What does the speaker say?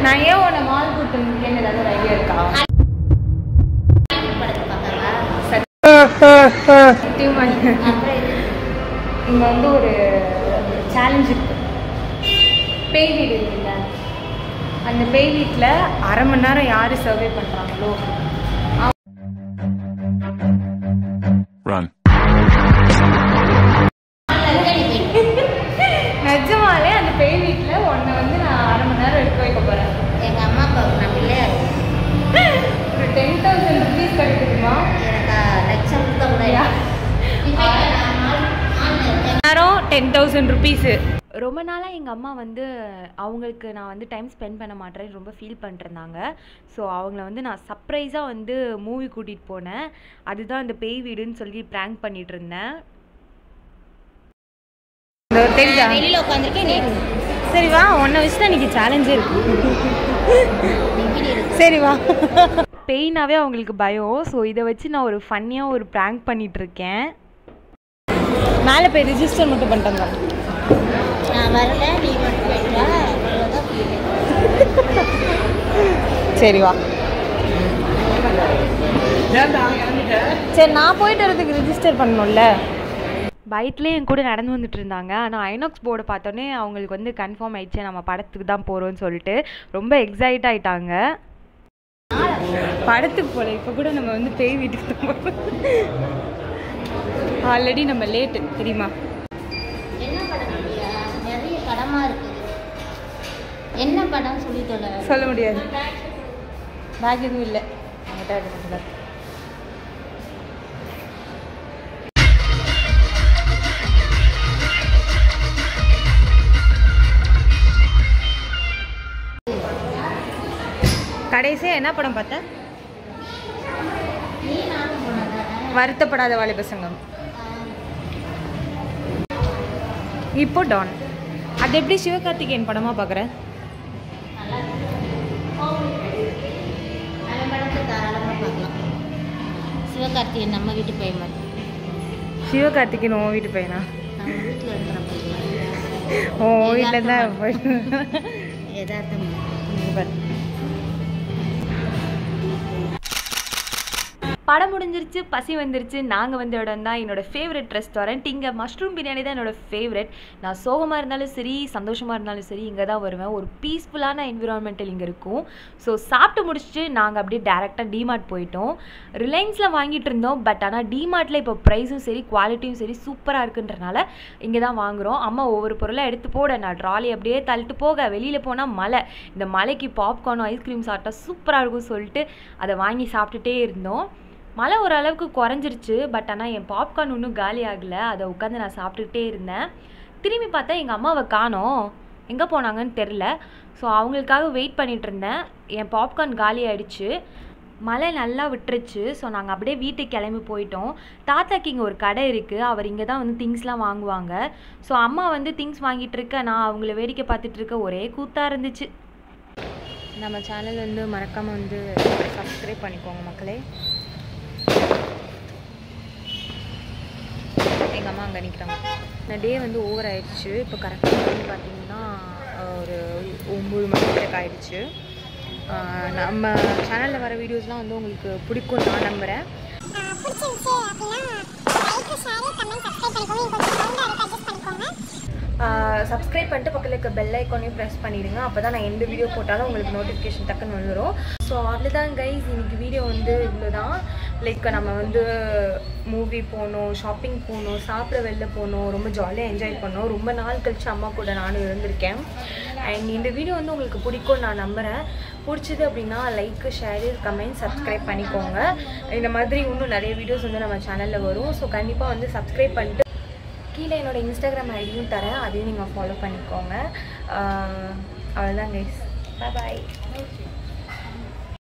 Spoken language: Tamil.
நான் ஏன் உன்னை மால் கூட்டிருக்கேன்னு ஏதாவது ஒரு ஐடியா இருக்கா படத்தை பார்க்கவா சத்தியமா இல்லை. அப்புறம் இது இங்க வந்து ஒரு சேலஞ்ச் இருக்கு பேய் வீடு இருக்குல்ல அந்த பேய் வீட்டில் அரை மணி நேரம் யார் சர்வே பண்ணுறாங்களோ Run. நிஜமாலே அந்த பேய் வீட்டில் உன்னை வந்து நான் அரை மணி நேரம் இருக்க வைக்க போகிறேன் எங்க அம்மா அப்பாவுக்கு நான் பிள்ளையா இருக்கேன் ஒரு டென் தௌசண்ட் ருபீஸ் கிடைக்குமா எனக்கு லட்சம் கொடுத்த கூடயா நேரம் டென் தௌசண்ட் ருபீஸு ரொம்ப நாளாக எங்கள் அம்மா வந்து அவங்களுக்கு நான் வந்து டைம் ஸ்பெண்ட் பண்ண மாட்டேன்னு ரொம்ப ஃபீல் பண்ணிருந்தாங்க ஸோ அவங்கள வந்து நான் சர்ப்ரைஸாக வந்து மூவி கூட்டிகிட்டு போனேன் அதுதான் அந்த பேய் வீடுன்னு சொல்லி ப்ராங்க் பண்ணிட்டு இருந்தேன் தெரிஞ்சா வெளியில உட்காந்துருக்கேன் நீ சரி வா உன்னை வச்சு தான் இன்னைக்கு சேலஞ்சே இருக்கு சரி வா பெயினாகவே அவங்களுக்கு பயம் ஸோ இதை வச்சு நான் ஒரு ஃபன்னியாக ஒரு ப்ராங்க் பண்ணிட்டு இருக்கேன் மேலே போய் ரிஜிஸ்டர் மட்டும் பண்ணிட்டு வந்தேன் நான் வரல நீ மட்டும் போயிட்டா அவ்வளோதான் சரி வா சரி நான் போயிட்டு வரதுக்கு ரிஜிஸ்டர் பண்ணணும்ல பயத்துலேயே என் கூட நடந்து வந்துட்டு இருந்தாங்க ஆனால் ஐநாக்ஸ் போர்டை பார்த்தோன்னே அவங்களுக்கு வந்து கன்ஃபார்ம் ஆயிடுச்சு நம்ம படத்துக்கு தான் போகிறோம்னு சொல்லிட்டு ரொம்ப எக்ஸைட் ஆயிட்டாங்க படத்துக்கு போல இப்போ கூட நம்ம வந்து பேய் வீட்டுக்கு தான் போகிறோம் ஆல்ரெடி நம்ம லேட்டு தெரியுமா என்ன படம் இல்லையா நிறைய படமா இருக்குது என்ன படம் சொல்லி தொலை சொல்ல முடியாது பேக் எதுவும் இல்லை என்கிட்ட எடுத்துட்டு கடைசியாக என்ன படம் பார்த்த நீ நானும் போனதானே வருத்தப்படாத வாலிப சங்கம் இப்போ டான் அது எப்படி சிவகார்த்திகேயன் படமா பார்க்குறேன் அந்த படத்தை தாராளமாக பார்க்கலாம் சிவகார்த்திகேயன் நம்ம வீட்டு பையன் மாதிரி சிவகார்த்திகேயன் உன் வீட்டு பையனா நம்ம வீட்டில் இருக்கிற பையன் உன் வீட்டில் தான் போய் யதார்த்தம் படம் முடிஞ்சிருச்சு பசி வந்துருச்சு நாங்கள் வந்த இடம் தான் என்னோட ஃபேவரட் ரெஸ்டாரண்ட் இங்கே மஷ்ரூம் பிரியாணி தான் என்னோட ஃபேவரட் நான் சோகமாக இருந்தாலும் சரி சந்தோஷமாக இருந்தாலும் சரி இங்கே தான் வருவேன் ஒரு பீஸ்ஃபுல்லான என்விரான்மெண்டல் இங்கே இருக்கும் ஸோ சாப்பிட்டு முடிச்சுட்டு நாங்கள் அப்படியே டேரெக்டாக டிமார்ட் போயிட்டோம் ரிலையன்ஸில் வாங்கிட்டு இருந்தோம் பட் ஆனால் டிமார்ட்டில் இப்போ ப்ரைஸும் சரி குவாலிட்டியும் சரி சூப்பராக இருக்குன்றனால இங்கே தான் வாங்குகிறோம் அம்மா ஒவ்வொரு பொருளாக எடுத்து போட நான் ட்ராலி அப்படியே தள்ளிட்டு போக வெளியில் போனால் மழை இந்த மலைக்கு பாப்கார்னும் ஐஸ்கிரீம் சாப்பிட்டா சூப்பராக இருக்கும் சொல்லிட்டு அதை வாங்கி சாப்பிட்டுட்டே இருந்தோம் மழை ஓரளவுக்கு குறைஞ்சிருச்சு பட் ஆனால் என் பாப்கார்ன் இன்னும் காலி ஆகலை அதை உட்காந்து நான் சாப்பிட்டுக்கிட்டே இருந்தேன் திரும்பி பார்த்தா எங்கள் அம்மாவை காணோம் எங்கே போனாங்கன்னு தெரில ஸோ அவங்களுக்காக வெயிட் பண்ணிட்டு இருந்தேன் என் பாப்கார்ன் காலி ஆயிடுச்சு மழை நல்லா விட்டுருச்சு ஸோ நாங்கள் அப்படியே வீட்டுக்கு கிளம்பி போயிட்டோம் தாத்தாக்கு இங்கே ஒரு கடை இருக்குது அவர் இங்கே தான் வந்து திங்ஸ்லாம் வாங்குவாங்க ஸோ அம்மா வந்து திங்ஸ் வாங்கிட்டு இருக்க நான் அவங்கள வேடிக்கை பார்த்துட்டு இருக்க ஒரே கூத்தாக இருந்துச்சு நம்ம சேனல் வந்து மறக்காமல் வந்து சப்ஸ்கிரைப் பண்ணிக்கோங்க மக்களே எங்கள் அம்மா அங்கே நிற்கிறாங்க இந்த டே வந்து ஓவர் ஆயிடுச்சு இப்போ கரெக்டாக வந்து பார்த்தீங்கன்னா ஒரு ஒம்பது மணி கிட்ட ஆயிடுச்சு ஆஹ் நம்ம சேனலில் வர வீடியோஸ்லாம் வந்து உங்களுக்கு பிடிக்கும் நான் நம்புகிறேன் பிடிச்சிருந்துச்சு அப்படின்னா லைக் ஷேர் கமெண்ட் சப்ஸ்கிரைப் பண்ணிக்கோங்க கொஞ்சம் சவுண்டாக இருக்கு அட்ஜஸ்ட் பண்ணிக்கோங்க சப்ஸ்கிரைப் பண்ணிட்டு பக்கத்தில் இருக்க பெல் ஐக்கானையும் ப்ரெஸ் பண்ணிடுங்க அப்போ தான் நான் எந்த வீடியோ போட்டாலும் உங்களுக்கு நோட்டிஃபிகேஷன் டக்குன்னு வந்துடும் ஸோ அவ்வளோதான் கைஸ் இன்னைக்கு வீடியோ வந்து இவ்வளோ தான் லைக் நம்ம வந்து மூவி போகணும் ஷாப்பிங் போகணும் சாப்பிட வெளில போகணும் ரொம்ப ஜாலியாக என்ஜாய் பண்ணோம் ரொம்ப நாள் கழிச்சு அம்மா கூட நானும் இருந்திருக்கேன் அண்ட் இந்த வீடியோ வந்து உங்களுக்கு பிடிக்கும் நான் நம்புகிறேன் பிடிச்சது அப்படின்னா லைக் ஷேரு கமெண்ட் சப்ஸ்கிரைப் பண்ணிக்கோங்க இந்த மாதிரி இன்னும் நிறைய வீடியோஸ் வந்து நம்ம சேனலில் வரும் ஸோ கண்டிப்பாக வந்து சப்ஸ்கிரைப் பண்ணிட்டு கீழே என்னோட இன்ஸ்டாகிராம் ஐடியும் தரேன் அதையும் நீங்கள் ஃபாலோ பண்ணிக்கோங்க ஆஹ் அவ்வளோதான் கைஸ் பாய்